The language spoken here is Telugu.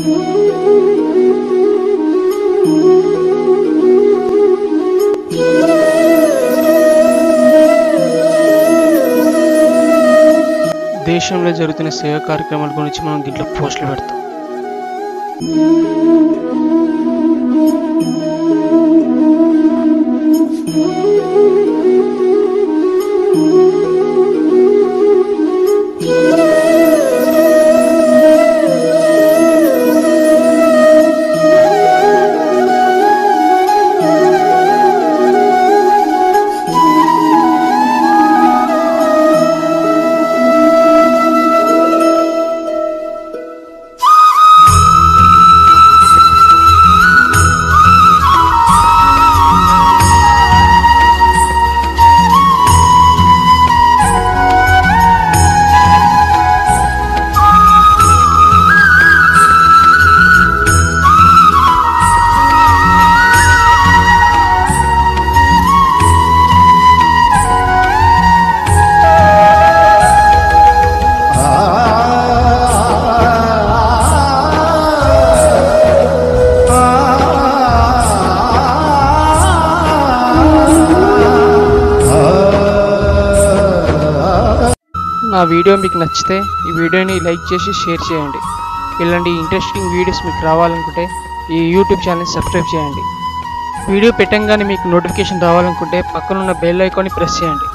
దేశంలో జరుగుతున్న సేవా కార్యక్రమాల గురించి మనం దీంట్లో పోస్టులు పెడతాం నా వీడియో మీకు నచ్చితే ఈ వీడియోని లైక్ చేసి షేర్ చేయండి ఇలాంటి ఇంట్రెస్టింగ్ వీడియోస్ మీకు రావాలనుకుంటే ఈ యూట్యూబ్ ఛానల్ సబ్స్క్రైబ్ చేయండి వీడియో పెట్టంగానే మీకు నోటిఫికేషన్ రావాలనుకుంటే పక్కనున్న బెల్ ఐకాన్ని ప్రెస్ చేయండి